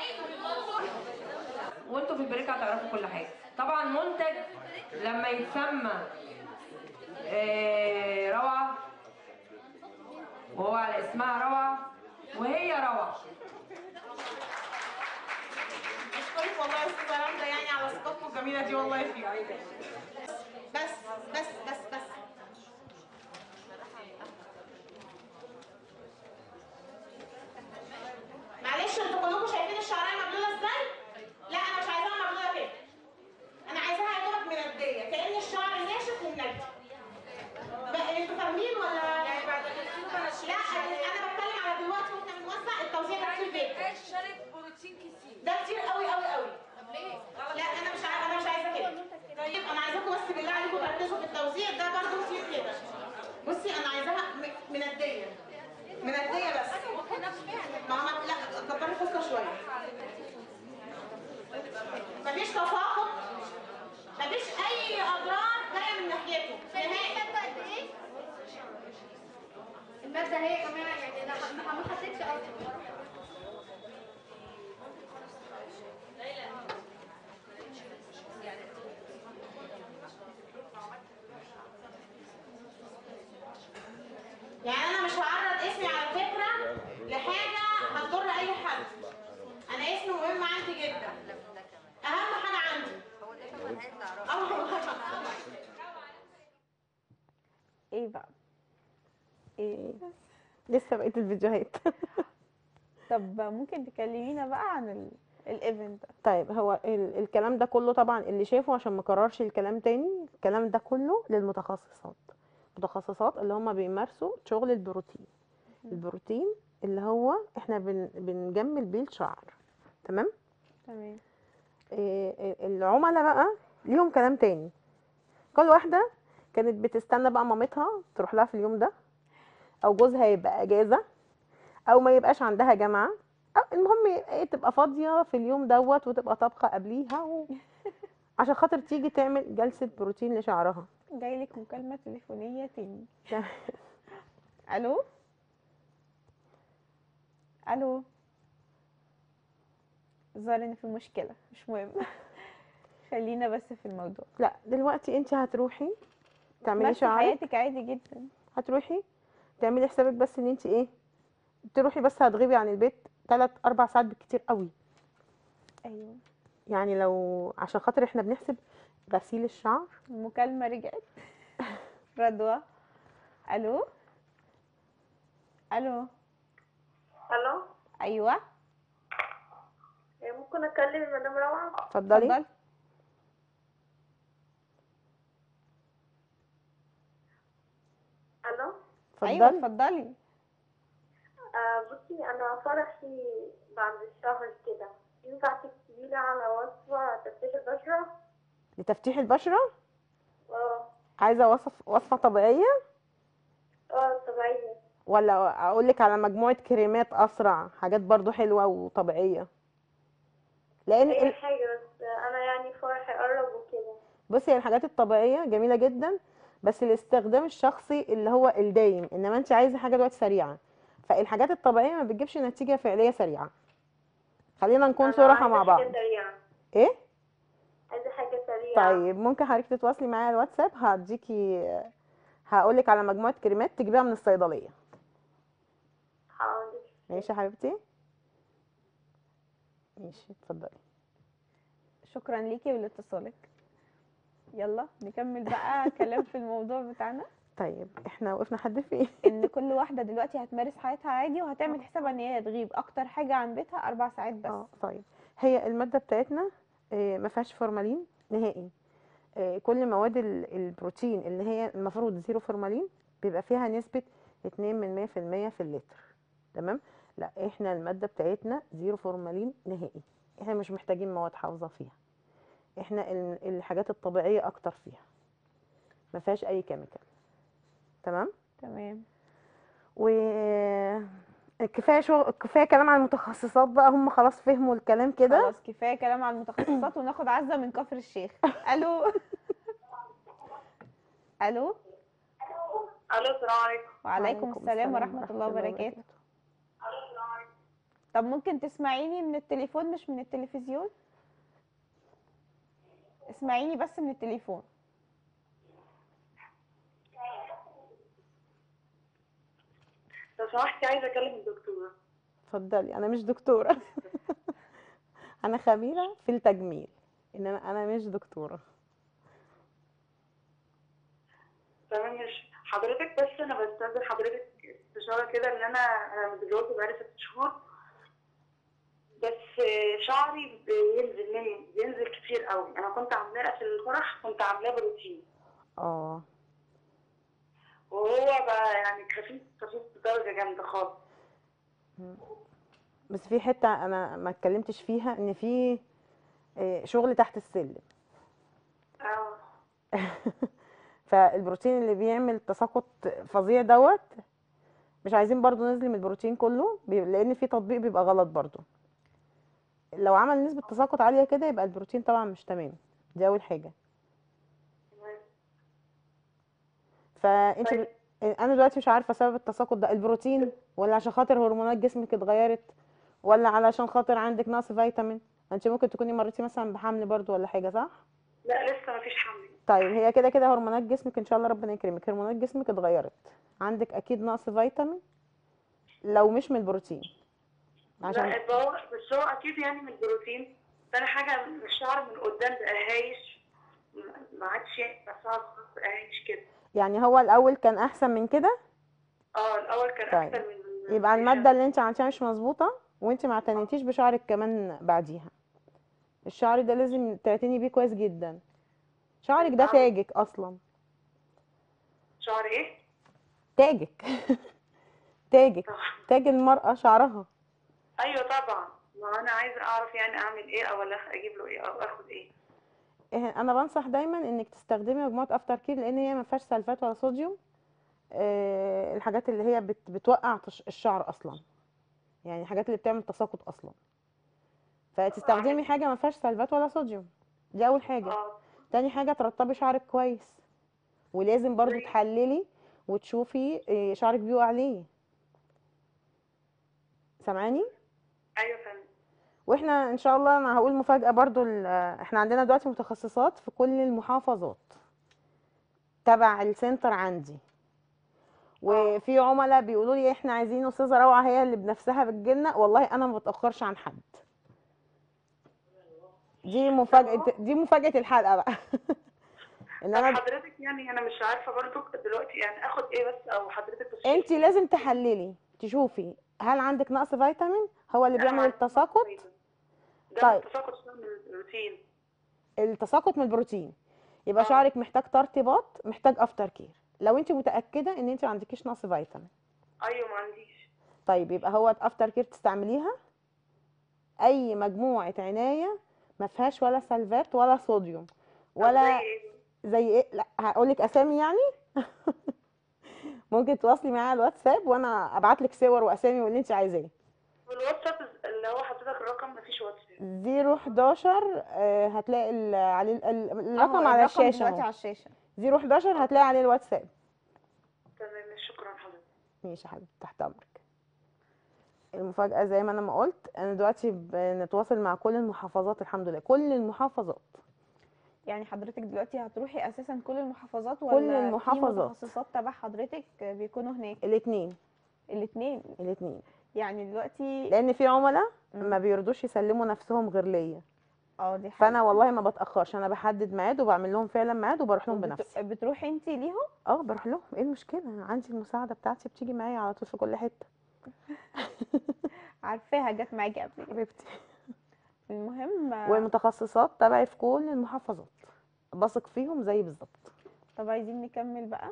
وانتوا في البريك هتعرفوا كل حاجه طبعا منتج لما يتسمى آه، روعه وهو على اسمها روعه وهي روعه اشكرك والله يا استاذه رندا يعني على ثقتكم الجميله دي والله فيها بس بس بس بس معلش انتوا كلكم شايفين الشعريه مبلوله ازاي؟ لا انا مش عايزاها مبلوله كده انا عايزاها يا دوبك منديه كأن الشعر ناشف ومندي بقى انتوا فاهمين ولا يعني بعد لا انا بتكلم على دلوقتي واحنا بنوزع التوزيع ده كتير جدا شرب بروتين كتير ده كتير قوي قوي قوي طب ليه؟ لا انا مش عايزه انا مش عايزه كده طيب انا عايزاكم بس بالله عليكم تركزوا في التوزيع ده برضه كتير كده بصي انا عايزاها م- منديه منديه بس ما ما لا كبري فوسطه شويه مفيش تساقط مفيش اي اضرار جايه من ناحيته نهائي المادة هي كمان يعني انا ما ما حسيتش اصلا يعني انا مش هعرض اسمي على فكره لحاجه هتضر اي حد انا اسمي مهم عندي جدا اهم حاجه عندي اه والله ايه بقى ايه لسه بقيت الفيديوهات طب ممكن تكلمينا بقى عن ال- الايفنت ده طيب هو ال الكلام ده كله طبعا اللي شافه عشان ما كررش الكلام تاني الكلام ده كله للمتخصصات متخصصات اللي هم بيمارسوا شغل البروتين البروتين اللي هو احنا بن بنجمل بيه الشعر تمام تمام إيه إيه العملاء بقى ليهم كلام تاني كل واحدة كانت بتستنى بقى مامتها تروح لها في اليوم ده او جوزها يبقى اجازة او ما يبقاش عندها جامعة أو المهم ايه تبقى فاضية في اليوم دوت وتبقى طابخة قبليها و... عشان خاطر تيجي تعمل جلسة بروتين لشعرها جايلك مكالمة تليفونية تاني الو الو ظهر ان في مشكلة مش مهم خلينا بس في الموضوع لا دلوقتي انت هتروحي تعملي مارسي شعرك حياتك عادي جدا هتروحي تعملي حسابك بس ان انت ايه تروحي بس هتغيبي عن البيت 3 4 ساعات بالكتير قوي ايوه يعني لو عشان خاطر احنا بنحسب غسيل الشعر المكالمة رجعت رضوى الو الو الو ايوه إيه، ممكن اكلم مدام روعه اتفضلي اتفضل الو ايوه اتفضلي اتفضلي آه بصي انا فرحي بعد الشهر كده ينفع تكتبي لي على وصفه تفتيح البشره لتفتيح البشرة اه عايزة وصف وصفة طبيعية اه طبيعيه ولا اقول لك على مجموعة كريمات اسرع حاجات برضو حلوة وطبيعية لان اي ال- حاجه بس انا يعني فرحي قرب وكده بصي هي الحاجات الطبيعية جميلة جدا بس الاستخدام الشخصي اللي هو الدايم انما انت عايزة حاجة دلوقتي سريعة فالحاجات الطبيعية ما بتجيبش نتيجة فعلية سريعة خلينا نكون أنا صراحة عايزة مع بعض حاجه سريعه ايه عايزه حاجه سريعه طيب ممكن حضرتك تتواصلي معايا على الواتساب هديكي هقولك على مجموعة كريمات تجيبيها من الصيدلية حاضر ماشي يا حبيبتي ماشي اتفضلي شكرا ليكي ولاتصالك يلا نكمل بقى كلام في الموضوع بتاعنا طيب احنا وقفنا حد فين ان كل واحده دلوقتي هتمارس حياتها عادي وهتعمل حسابها ان هي تغيب اكتر حاجه عن بيتها اربع ساعات بس اه طيب هي المادة بتاعتنا آه، ما فيهاش فورمالين نهائي آه، كل مواد ال- البروتين اللي هي المفروض زيرو فورمالين بيبقى فيها نسبة اتنين من مية في المية في اللتر تمام لا احنا المادة بتاعتنا زيرو فورمالين نهائي احنا مش محتاجين مواد حافظة فيها احنا ال- الحاجات الطبيعية اكتر فيها ما فيهاش اي كيميكال تمام تمام و كفايه شغل كفايه كلام عن المتخصصات بقى هم خلاص فهموا الكلام كده خلاص كفايه كلام عن المتخصصات وناخد عزه من كفر الشيخ الو الو الو السلام عليكم وعليكم السلام ورحمه الله وبركاته طب ممكن تسمعيني من التليفون مش من التلفزيون اسمعيني بس من التليفون لو سمحتي عايزه اكلم الدكتوره اتفضلي انا مش دكتوره انا خبيره في التجميل انما انا مش دكتوره تمام مش حضرتك بس انا بستاذن حضرتك استشاره كده ان انا انا متجوزه بقالي ست شهور بس شعري بينزل مني بينزل كتير قوي انا كنت عاملاه في الفرح كنت عاملاه بروتين اه وهو بقى يعني خفيف خفيف بدرجه جامده خالص بس في حته انا ما اتكلمتش فيها ان في آه، شغل تحت السلم اه فالبروتين اللي بيعمل تساقط فظيع دوت مش عايزين برضو نظلم البروتين كله بي- لان في تطبيق بيبقى غلط برضو لو عمل نسبة تساقط عالية كده يبقى البروتين طبعا مش تمام دي اول حاجة فانت طيب. انا دلوقتي مش عارفة سبب التساقط ده البروتين ولا عشان خاطر هرمونات جسمك اتغيرت ولا علشان خاطر عندك نقص فيتامين انت ممكن تكوني مريتي مثلا بحمل برضو ولا حاجة صح لا لسه مفيش حمل طيب هي كده كده هرمونات جسمك ان شاء الله ربنا يكرمك هرمونات جسمك اتغيرت عندك اكيد نقص فيتامين لو مش من البروتين عشان لا يبقى هو بس هو اكيد يعني من البروتين تاني حاجه الشعر من قدام بقى هايش ما- ما عادش ينفع شعر خالص بقى هايش كده يعني هو الاول كان احسن من كده اه الاول كان طيب. احسن من يبقى المادة اللي انت عملتيها مش مظبوطة وانت ما اعتنيتيش بشعرك كمان بعديها الشعر ده لازم تعتني بيه كويس جدا شعرك ده آه. تاجك اصلا شعر ايه؟ تاجك تاجك طبعا. تاج المرأة شعرها ايوه طبعا ما انا عايزه اعرف يعني اعمل ايه او ولا اجيب له ايه او اخد ايه إيه، انا بنصح دايما انك تستخدمي مجموعه افتر كير لان هي ما فيهاش سلفات ولا صوديوم آه، الحاجات اللي هي بت بتوقع تش- الشعر اصلا يعني الحاجات اللي بتعمل تساقط اصلا فتستخدمي حاجه ما فيهاش سلفات ولا صوديوم دي اول حاجه اه تاني حاجه ترطبي شعرك كويس ولازم برضو زي- تحللي وتشوفي آه، شعرك بيقع ليه سامعاني ايوه فهمت واحنا ان شاء الله انا هقول مفاجأة برضو ال- احنا عندنا دلوقتي متخصصات في كل المحافظات تبع السنتر عندي وفي عملاء بيقولوا لي احنا عايزين استاذه روعه هي اللي بنفسها بتجيلنا والله انا ما بتاخرش عن حد دي مفاجاه دي مفاجاه الحلقه بقى ان طب انا حضرتك يعني انا مش عارفه برضو دلوقتي يعني اخد ايه بس او حضرتك بس انت لازم تحللي تشوفي هل عندك نقص فيتامين هو اللي بيعمل التساقط ده طيب. التساقط شوية من الروتين التساقط من البروتين يبقى آه. شعرك محتاج ترطيبات محتاج افتر كير لو انت متاكده ان انت ما عندكيش نقص فيتامين ايوه ما عنديش طيب يبقى هو افتر كير تستعمليها اي مجموعه عنايه ما فيهاش ولا سلفات ولا صوديوم طب ولا زي إيه؟ زي ايه لا هقول لك اسامي يعني ممكن تواصلي معايا على الواتساب وانا ابعت لك صور واسامي واللي انت عايزاه والواتساب اللي هو حضرتك الرقم مفيش واتساب 011 آه، هتلاقي ال- عليه ال- ال- الرقم أهو على الرقم الشاشه دلوقتي اهو على الشاشه 011 هتلاقي عليه الواتساب تمام شكرا حضرتك ماشي يا حبيبتي تحت امرك المفاجاه زي ما انا ما قلت انا دلوقتي بنتواصل مع كل المحافظات الحمد لله كل المحافظات يعني حضرتك دلوقتي هتروحي اساسا كل المحافظات ولا كل في المحافظات. متخصصات تبع حضرتك بيكونوا هناك الاثنين الاثنين الاثنين يعني دلوقتي لان في عملاء مم. ما بيرضوش يسلموا نفسهم غير ليا اه دي حاجه فانا والله ما بتاخرش انا بحدد ميعاد وبعمل لهم فعلا ميعاد وبروح لهم وبت- بنفسي بتروحي انت ليهم اه بروح لهم ايه المشكله عندي المساعده بتاعتي بتيجي معايا على طول في كل حته عارفاها جت معاكي قبل كده حبيبتي المهم والمتخصصات تبعي في كل المحافظات بثق فيهم زي بالظبط طب عايزين نكمل بقى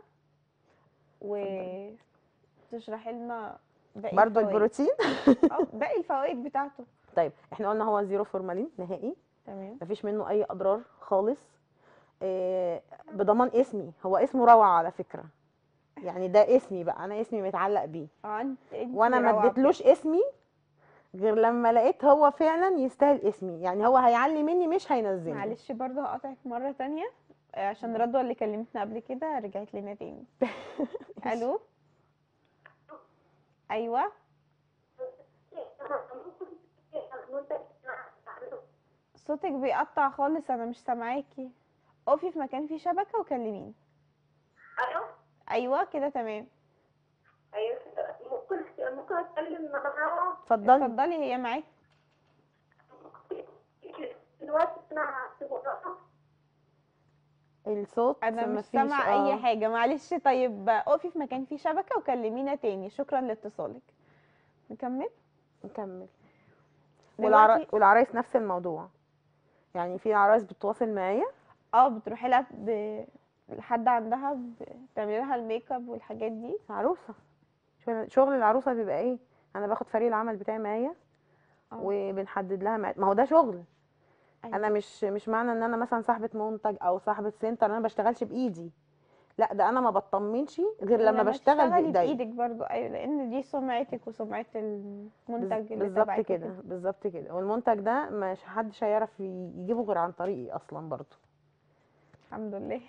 وتشرحي لنا باقي برضو الفوائد. البروتين اه باقي الفوائد بتاعته طيب احنا قلنا هو زيرو فورمالين نهائي تمام مفيش منه اي اضرار خالص إيه بضمان اسمي هو اسمه روعه على فكره يعني ده اسمي بقى انا اسمي متعلق بيه اه انت انت وانا ما روعة اديتلوش اسمي غير لما لقيت هو فعلا يستاهل اسمي يعني هو هيعلي مني مش بجد. هينزلني معلش برضه هقطعك مرة تانية آه، عشان رضوى اللي كلمتنا قبل كده رجعت لنا تاني الو ايوه صوتك بيقطع خالص انا مش سامعاكي اقفي في مكان فيه شبكة وكلميني الو ايوه كده تمام ايوه ممكن ممكن اتكلم مع روعه اتفضلي اتفضلي هي معاكي دلوقتي انا هسيبه الصوت انا مش مفيش- سامعه اي آه. حاجه معلش طيب اقفي في مكان فيه شبكه وكلمينا تاني شكرا لاتصالك نكمل نكمل دلوقتي والعرا... والعرايس نفس الموضوع يعني في عرايس بتتواصل معايا اه بتروحي لها ب... لحد عندها بتعملي لها الميك اب والحاجات دي عروسه شغل- شغل العروسه بيبقى ايه انا باخد فريق العمل بتاعي معايا اه وبنحدد لها ميعاد ما هو ده شغل أيوة. انا مش مش معنى ان انا مثلا صاحبه منتج او صاحبه سنتر انا بشتغلش بايدي لا ده انا ما بطمنش غير لما بشتغل تشتغلي بايدي بايدك برضو ايوه لان دي سمعتك وسمعه المنتج اللي بالظبط تبعك كده وكده. بالظبط كده والمنتج ده مش حدش هيعرف ي- يجيبه غير عن طريقي اصلا برضو الحمد لله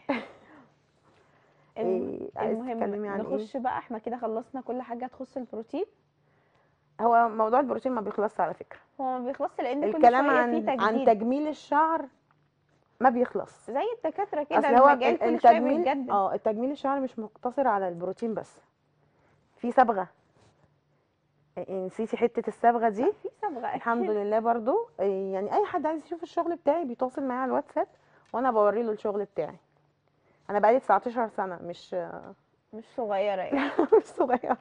الم... إيه عايز تتكلمي المهم عن ايه نخش بقى احنا كده خلصنا كل حاجه تخص البروتين هو موضوع البروتين ما بيخلصش على فكره هو ما بيخلصش لان كل الكلام شويه عن في عن تجديد تجميل الشعر ما بيخلص زي الدكاتره كده اصل هو المجال ال- كل شويه التجميل بيتجدد اه التجميل الشعر مش مقتصر على البروتين بس في صبغه إيه، نسيتي حته الصبغه دي في صبغه الحمد أكيد. لله برضو إيه، يعني اي حد عايز يشوف الشغل بتاعي بيتواصل معايا على الواتساب وانا بوري له الشغل بتاعي انا بقالي 19 سنه مش مش صغيره يعني مش صغيره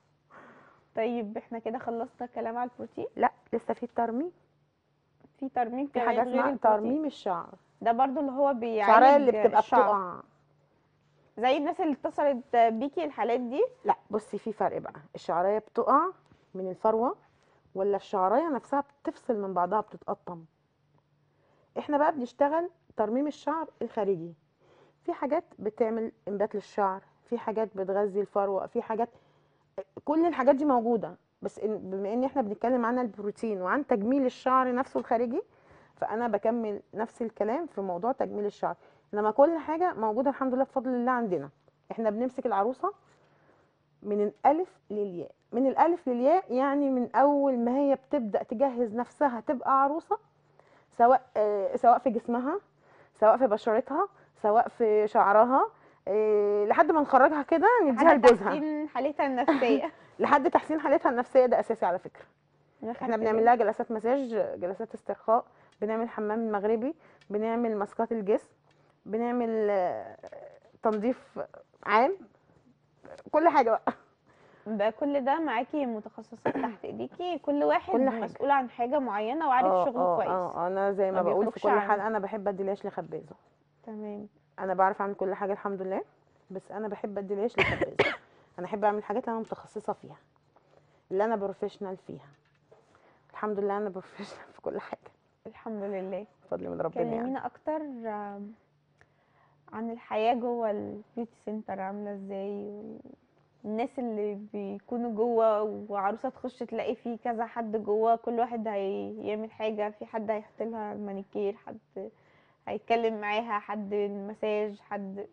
طيب احنا كده خلصنا الكلام على البروتين لا لسه في الترميم في ترميم في كمان حاجه غير اسمها البروتين. ترميم الشعر ده برضو اللي هو الشعريه بيعالج اللي بتبقى الشعر بتقع زي الناس اللي اتصلت بيكي الحالات دي لا بصي في فرق بقى الشعريه بتقع من الفروه ولا الشعريه نفسها بتفصل من بعضها بتتقطم احنا بقى بنشتغل ترميم الشعر الخارجي في حاجات بتعمل انبات للشعر في حاجات بتغذي الفروه في حاجات كل الحاجات دي موجوده بس إن بما ان احنا بنتكلم عن البروتين وعن تجميل الشعر نفسه الخارجي فانا بكمل نفس الكلام في موضوع تجميل الشعر انما كل حاجه موجوده الحمد لله بفضل الله عندنا احنا بنمسك العروسه من الالف للياء من الالف للياء يعني من اول ما هي بتبدا تجهز نفسها تبقى عروسه سواء آه، سواء في جسمها سواء في بشرتها سواء في شعرها إيه لحد ما نخرجها كده نديها حاجة لجوزها تحسين حالتها النفسيه لحد تحسين حالتها النفسيه ده اساسي على فكره أنا احنا خدت بنعمل بالي. لها جلسات مساج جلسات استرخاء بنعمل حمام مغربي بنعمل ماسكات الجسم بنعمل آه، تنظيف عام كل حاجه بقى ده كل ده معاكي متخصصات تحت ايديكي كل واحد كل حاجة. مسؤول عن حاجه معينه وعارف اه شغله اه كويس اه انا زي ما ما بقول في بيخرجش كل عنه. حلقه انا بحب ادي العيش لخبازه تمام انا بعرف اعمل كل حاجه الحمد لله بس انا بحب ادي العيش لخبازه انا احب اعمل حاجات انا متخصصه فيها اللي انا بروفيشنال فيها الحمد لله انا بروفيشنال في كل حاجه الحمد لله بفضل من ربنا يعني كلمينا اكتر آم، عن الحياه جوه البيوتي سنتر عامله ازاي الناس اللي بيكونوا جوه وعروسه تخش تلاقي في كذا حد جوه كل واحد هيعمل حاجه في حد هيحط لها المانيكير حد هيتكلم معاها حد مساج حد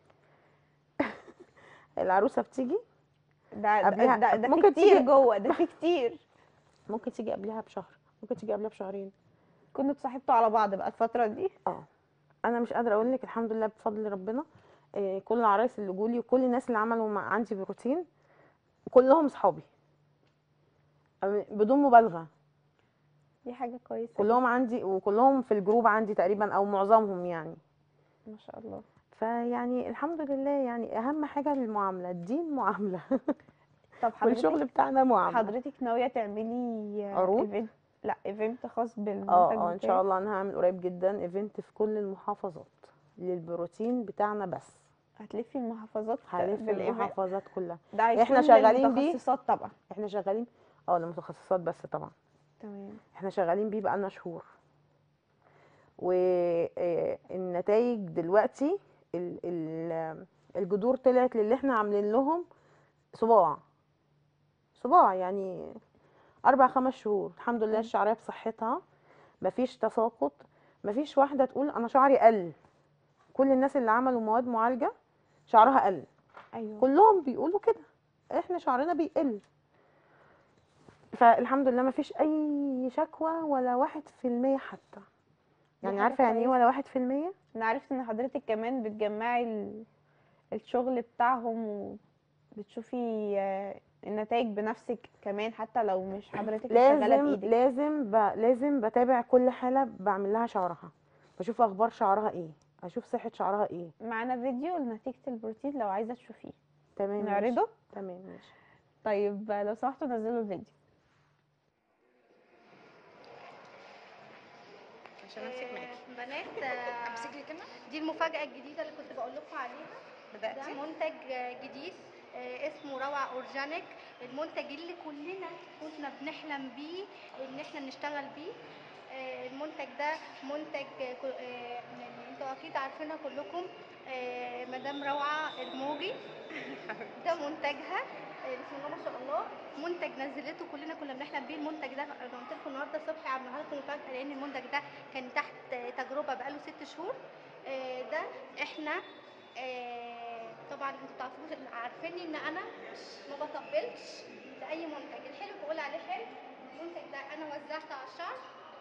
العروسه بتيجي ده قبلها- ده, ده, ده ممكن في كتير تيجي- جوه ده في كتير ممكن تيجي قبلها بشهر ممكن تيجي قبلها بشهرين كنتوا اتصاحبتوا على بعض بقى الفتره دي اه انا مش قادره اقول لك الحمد لله بفضل ربنا إيه كل العرايس اللي جولي وكل الناس اللي عملوا مع عندي بروتين كلهم صحابي أم- بدون مبالغه دي حاجه كويسه كلهم عندي وكلهم في الجروب عندي تقريبا او معظمهم يعني ما شاء الله فيعني الحمد لله يعني اهم حاجه المعامله الدين معامله طب حضرتك والشغل بتاعنا معامله حضرتك ناويه تعملي عروض؟ ايفنت لا ايفنت خاص بالمنتج اه اه ان بتاعك؟ شاء الله انا هعمل قريب جدا ايفنت في كل المحافظات للبروتين بتاعنا بس هتلفي المحافظات هلف بالايفنت المحافظات كلها ده هيكون إحنا شغالين بيه. للمتخصصات طبعا احنا شغالين اه للمتخصصات بس طبعا تمام احنا شغالين بيه بقالنا شهور والنتائج دلوقتي ال- ال- الجذور طلعت للي احنا عاملين لهم صباع صباع يعني اربع خمس شهور الحمد لله الشعريه بصحتها مفيش تساقط مفيش واحده تقول انا شعري قل كل الناس اللي عملوا مواد معالجه شعرها قل ايوه كلهم بيقولوا كده احنا شعرنا بيقل فالحمد لله ما فيش اي شكوى ولا واحد في المية حتى يعني حاجة عارفه يعني ايه كويسة. ولا واحد في المية انا عرفت ان حضرتك كمان بتجمعي ال- الشغل بتاعهم وبتشوفي آه، النتائج بنفسك كمان حتى لو مش حضرتك اللي شغاله لازم بايدك لازم ب... لازم بتابع كل حاله بعمل لها شعرها بشوف اخبار شعرها ايه اشوف صحه شعرها ايه معانا فيديو لنتيجه البروتين لو عايزه تشوفيه تمام ماشي. نعرضه تمام ماشي طيب آه، لو سمحتوا نزلوا الفيديو عشان امسك معاكي آه، بنات آه، دي المفاجأة الجديدة اللي كنت بقول لكم عليها ده منتج آه، جديد آه، اسمه روعة اورجانيك المنتج اللي كلنا كنا بنحلم بيه ان احنا نشتغل بيه آه، المنتج ده منتج آه، كل- آه، يعني انتوا اكيد عارفينها كلكم آه، مدام روعة الموجي ده منتجها آه، بسم الله ما شاء الله منتج نزلته كلنا كنا بنحلم بيه المنتج ده انا قلت لكم النهارده الصبح عملها لكم مفاجاه لان المنتج ده كان تحت آه، تجربه بقاله ست شهور آه، ده احنا آه، طبعا انتوا تعرفوش عارفيني ان انا ما بطبلش لاي منتج الحلو بقول عليه حلو المنتج ده انا وزعته على الشعر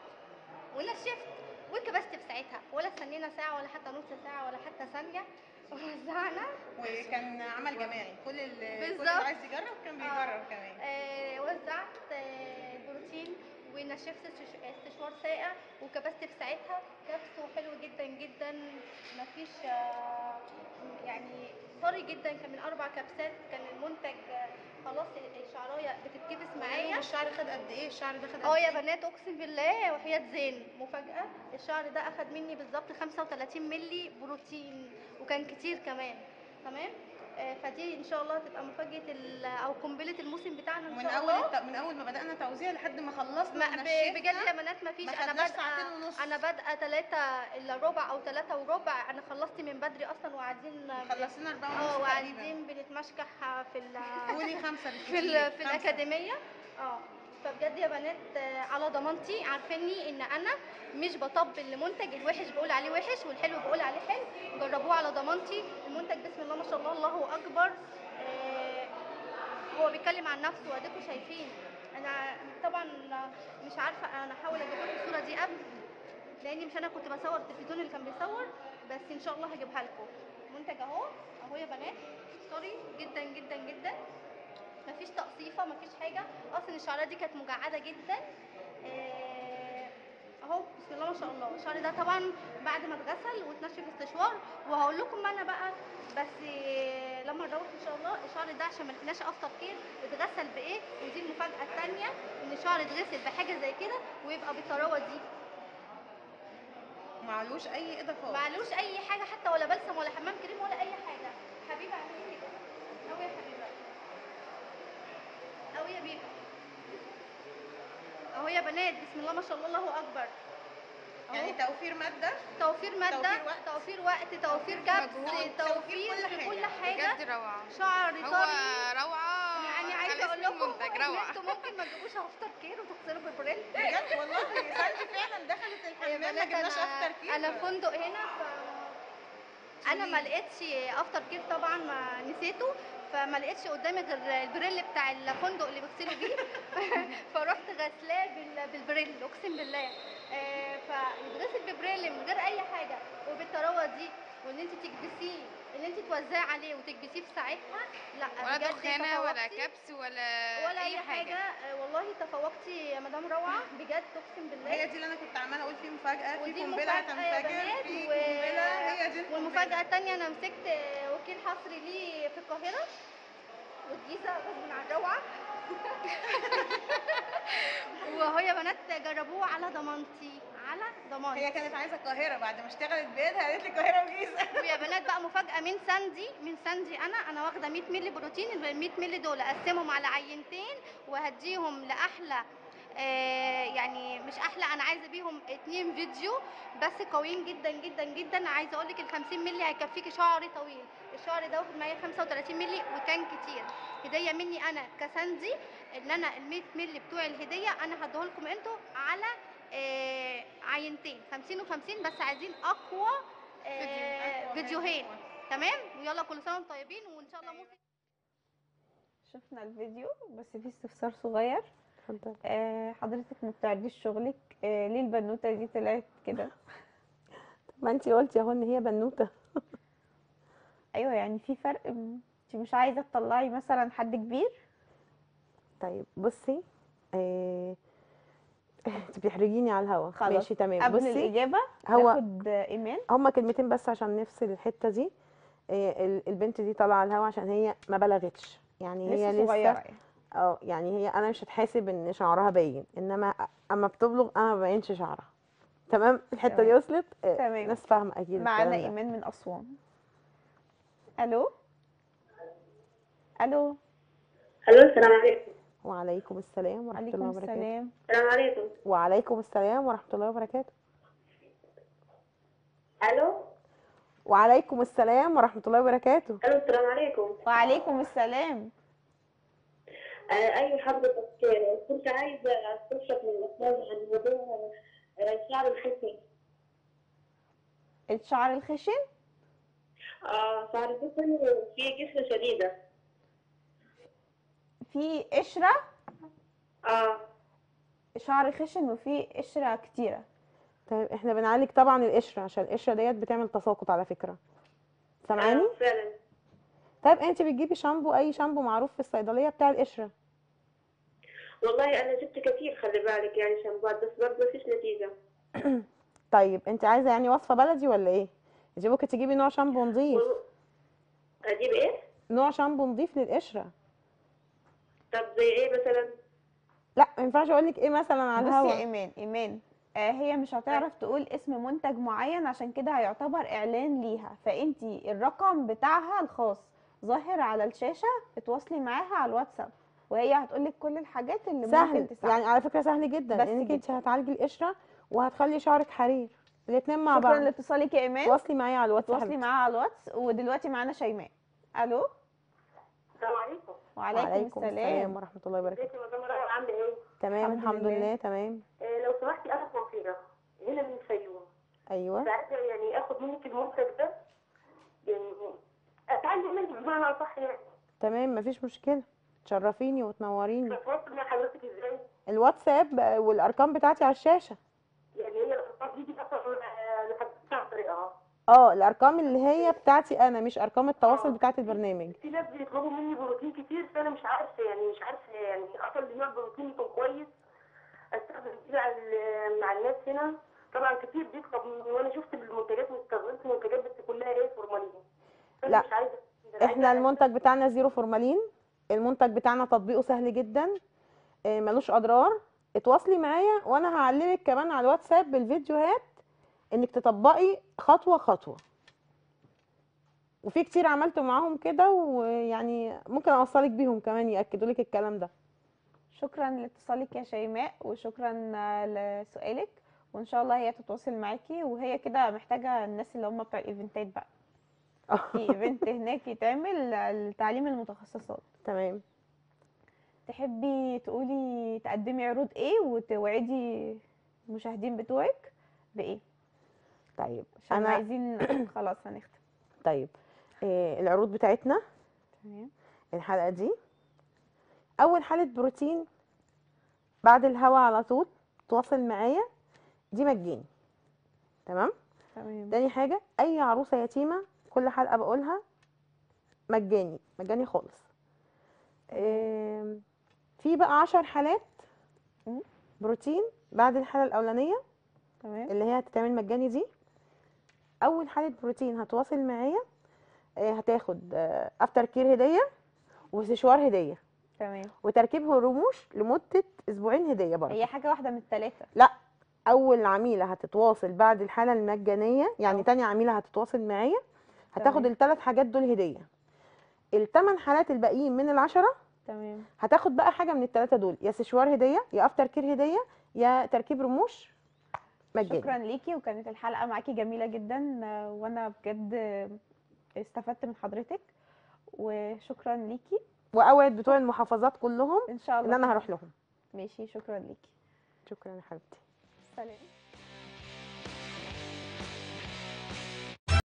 ونشفت وكبست في ساعتها ولا استنينا ساعه ولا حتى نص ساعه ولا حتى ثانيه وزعنا وكان عمل جماعي كل اللي كل اللي عايز يجرب كان بيجرب كمان آه، وزعت آه، بروتين ونشفت استش- استشوار ساقع وكبست في ساعتها كبسه حلو جدا جدا مفيش آه، يعني طري جدا كان من اربع كبسات كان المنتج آه، خلاص الشعرايه بتتكبس معايا الشعر خد قد ايه الشعر ده خد اه يا بنات اقسم بالله وحياة زين مفاجأة الشعر ده اخد مني بالظبط 35 ملي بروتين وكان كتير كمان تمام آه، فدي ان شاء الله هتبقى مفاجأة ال- او قنبلة الموسم بتاعنا ان من شاء اول الله الت- من اول ما بدانا توزيع لحد ما خلصنا ما ب- ونشفنا بجد يا بنات ما فيش ما انا خدناش ساعتين بادئه ونص. انا بادئه 3 الا ربع او 3 وربع انا خلصت من بدري اصلا وقاعدين خلصنا أربعة ونص اه تقريبا وقاعدين بنتمشكح في ال قولي خمسة في ال- في الاكاديميه اه فبجد يا بنات آه، على ضمانتي عارفيني ان انا مش بطبل لمنتج الوحش بقول عليه وحش والحلو بقول عليه حلو جربوه على ضمانتي المنتج بسم الله ما شاء الله الله اكبر آه، هو بيتكلم عن نفسه واديكم شايفين انا طبعا مش عارفه انا هحاول اجيب لكم الصوره دي قبل لاني مش انا كنت بصور التلفزيون اللي كان بيصور بس ان شاء الله هجيبها لكم منتج اهو اهو يا بنات سوري جدا جدا جدا مفيش تقصيفه مفيش حاجه اصلا الشعريه دي كانت مجعده جدا آه، اهو بسم الله ما شاء الله الشعر ده طبعا بعد ما اتغسل واتنشف استشوار وهقول لكم انا بقى بس آه، لما نروح ان شاء الله الشعر ده عشان ما لقيناش افتر كير اتغسل بايه ودي المفاجاه الثانيه ان الشعر اتغسل بحاجه زي كده ويبقى بالطراوه دي معلوش اي اضافات معلوش اي حاجه حتى ولا بلسم ولا حمام كريم ولا اي حاجه حبيبه اعملي كده قوي يا حبيبه قوي يا بيبه اهو يا بنات بسم الله ما شاء الله الله اكبر أهو. يعني توفير ماده توفير ماده توفير وقت. توفير وقت توفير كبس مجهود، توفير توفير كل في كل حاجة. حاجه بجد روعة شعر هو طري روعة يعني على عايزه اقول اسم لكم المنتج ان روعة انتوا ممكن ما تجيبوش افتر كير وتغسلوا بالبريل بجد والله ساندي فعلا دخلت يا الحمام ما بنات جبناش انا افتر كير انا فندق هنا ف انا ما لقيتش افتر كير طبعا ما نسيته فما لقيتش قدامي غير البريل بتاع الفندق اللي بغسله بيه فرحت غسلاه بال- بالبريل اقسم بالله آه، فيتغسل ببريل من غير اي حاجه وبالطراوه دي وان انت تكبسيه ان انت توزعي عليه وتكبسيه في ساعتها لا ولا بجد دخانة ولا تفوقتي. كبس ولا ولا اي حاجه آه، والله تفوقتي يا مدام روعه بجد اقسم بالله هي دي اللي انا كنت عماله اقول في مفاجاه في ودي قنبله المفاجأة يا هتنفجر بنات في و... قنبله هي دي القنبلة. والمفاجأة التانية أنا مسكت وكيل حصري ليه في القاهرة والجيزة غصب عن روعة وهو يا بنات جربوه على ضمانتي على ضمانتي هي كانت عايزه القاهره بعد ما اشتغلت بيتها قالت لي القاهره وجيزه ويا بنات بقى مفاجأة من ساندي من ساندي أنا أنا واخدة 100 مللي بروتين ال 100 مللي دول أقسمهم على عينتين وهديهم لأحلى آه يعني مش احلى انا عايزه بيهم اتنين فيديو بس قويين جدا جدا جدا عايزه اقول لك ال 50 مللي هيكفيكي شعر طويل الشعر ده واخد معايا 35 مللي وكان كتير هديه مني انا كساندي ان انا ال 100 مللي بتوع الهديه انا هديهولكم انتوا على آه عينتين 50 و50 بس عايزين اقوى آه فيديوهين تمام ويلا كل سنه وانتم طيبين وان شاء الله موسم شفنا الفيديو بس في استفسار صغير اتفضل آه، حضرتك ما بتعرضيش شغلك آه، ليه البنوته دي طلعت كده ما انتي قلتي اهو ان هي بنوته ايوه يعني في فرق م- انت مش عايزه تطلعي مثلا حد كبير طيب بصي آه... انت بتحرجيني على الهوا خلاص. ماشي تمام قبل بصي الاجابه هو ناخد آه، ايمان هما كلمتين بس عشان نفصل الحته دي آه، ال- البنت دي طالعه على الهوا عشان هي ما بلغتش يعني هي لسه صغيره لسه يعني اه يعني هي انا مش هتحاسب ان شعرها باين انما اما بتبلغ انا ما باينش شعرها تمام الحته دي تمام. وصلت آه، تمام. ناس فاهمه اكيد معانا الكلام ده. ايمان من اسوان الو الو الو السلام عليكم وعليكم السلام ورحمه الله عليكم وبركاته السلام السلام عليكم وعليكم السلام ورحمه الله وبركاته الو وعليكم السلام ورحمه الله وبركاته الو السلام عليكم وعليكم السلام آه ايوه حضرتك آه، كنت عايزه استفسر من الاستاذ عن موضوع آه، شعر الخصم الشعر الخشن اه شعر الخصم فيه جسم شديده في قشره اه شعر خشن وفي قشره كتيره طيب احنا بنعالج طبعا القشره عشان القشره ديت بتعمل تساقط على فكره سامعاني آه، فعلا طيب انت بتجيبي شامبو اي شامبو معروف في الصيدليه بتاع القشره والله انا جبت كتير خلي بالك يعني شامبوات بس برضه مفيش نتيجه طيب انت عايزه يعني وصفه بلدي ولا ايه انت ممكن تجيبي نوع شامبو نظيف و- اجيب ايه نوع شامبو نظيف للقشره طب زي ايه مثلا لا ما ينفعش اقول لك ايه مثلا على بصي يا الهوا ايمان ايمان آه هي مش هتعرف تقول اسم منتج معين عشان كده هيعتبر اعلان ليها فانتي الرقم بتاعها الخاص ظاهر على الشاشه اتواصلي معاها على الواتساب وهي هتقولك كل الحاجات اللي سهل ممكن تساعدك يعني على فكره سهل جدا بس انك انت جدا. هتعالجي القشره وهتخلي شعرك حرير الاثنين مع شكرا بعض لاتصالك يا ايمان تواصلي معايا على الواتس يا تواصلي حبيبتي. معاها على الواتس ودلوقتي معانا شيماء الو السلام عليكم وعليكم, وعليكم السلام السلام ورحمه الله وبركاته ازيك يا مدام رؤى عامله ايه تمام الحمد الحمد لله. لله تمام آه، لو سمحتي انا صغيره هنا من الفيوم ايوه مش عايزه يعني اخد منك المنتج ده يعني اتعلم منه بمعنى اصح يعني تمام مفيش مشكله تشرفيني وتنوريني بتواصل مع حضرتك ازاي؟ الواتساب آه، والارقام بتاعتي على الشاشه يعني هي الارقام دي اصلا لحضرتك عن طريقها اه الارقام اللي هي بتاعتي انا مش ارقام التواصل بتاعت البرنامج في ناس بيطلبوا مني بروتين كتير فانا مش عارفه يعني مش عارفه يعني اصلا نوع بروتين يكون كويس استخدم فيه مع ال- مع الناس هنا طبعا كتير بيطلب مني وانا شفت المنتجات واستخدمت المنتجات بس كلها ايه فورمالين فانا لا. مش عايزه أنا احنا عايزة- المنتج بتاعنا زيرو فورمالين المنتج بتاعنا تطبيقه سهل جدا آه، ملوش اضرار اتواصلي معايا وانا هعلمك كمان على الواتساب بالفيديوهات انك تطبقي خطوه خطوه وفي كتير عملته معاهم كده ويعني ممكن اوصلك بيهم كمان ياكدوا لك الكلام ده شكرا لاتصالك يا شيماء وشكرا آه، لسؤالك وان شاء الله هي تتواصل معاكي وهي كده محتاجه الناس اللي هم بتوع الايفنتات بقى في ايفنت هناك يتعمل لتعليم المتخصصات تمام تحبي تقولي تقدمي عروض ايه وتوعدي المشاهدين بتوعك بايه طيب عشان انا عايزين خلاص هنختم طيب آه، العروض بتاعتنا تمام الحلقه دي اول حاله بروتين بعد الهوا على طول تواصل معايا دي مجاني تمام تمام تاني حاجة أي عروسة يتيمة كل حلقة بقولها مجاني مجاني خالص آم، في بقى عشر حالات مم. بروتين بعد الحالة الأولانية تمام اللي هي هتتعمل مجاني دي أول حالة بروتين هتواصل معايا آه، هتاخد أفتر كير هدية وسشوار هدية تمام وتركيب رموش لمدة أسبوعين هدية برضه هي حاجه واحده من الثلاثه لا اول عميله هتتواصل بعد الحاله المجانيه يعني أه. تاني عميله هتتواصل معايا هتاخد تمام. الثلاث حاجات دول هديه الثمان حالات الباقيين من العشره تمام هتاخد بقى حاجه من الثلاثه دول يا سشوار هديه يا افتر كير هديه يا تركيب رموش مجاني شكرا ليكي وكانت الحلقه معاكي جميله جدا آه، وانا بجد آه، استفدت من حضرتك وشكرا ليكي واوعد بتوع المحافظات كلهم ان شاء الله ان انا هروح لهم ماشي شكرا ليكي شكرا يا حبيبتي سلام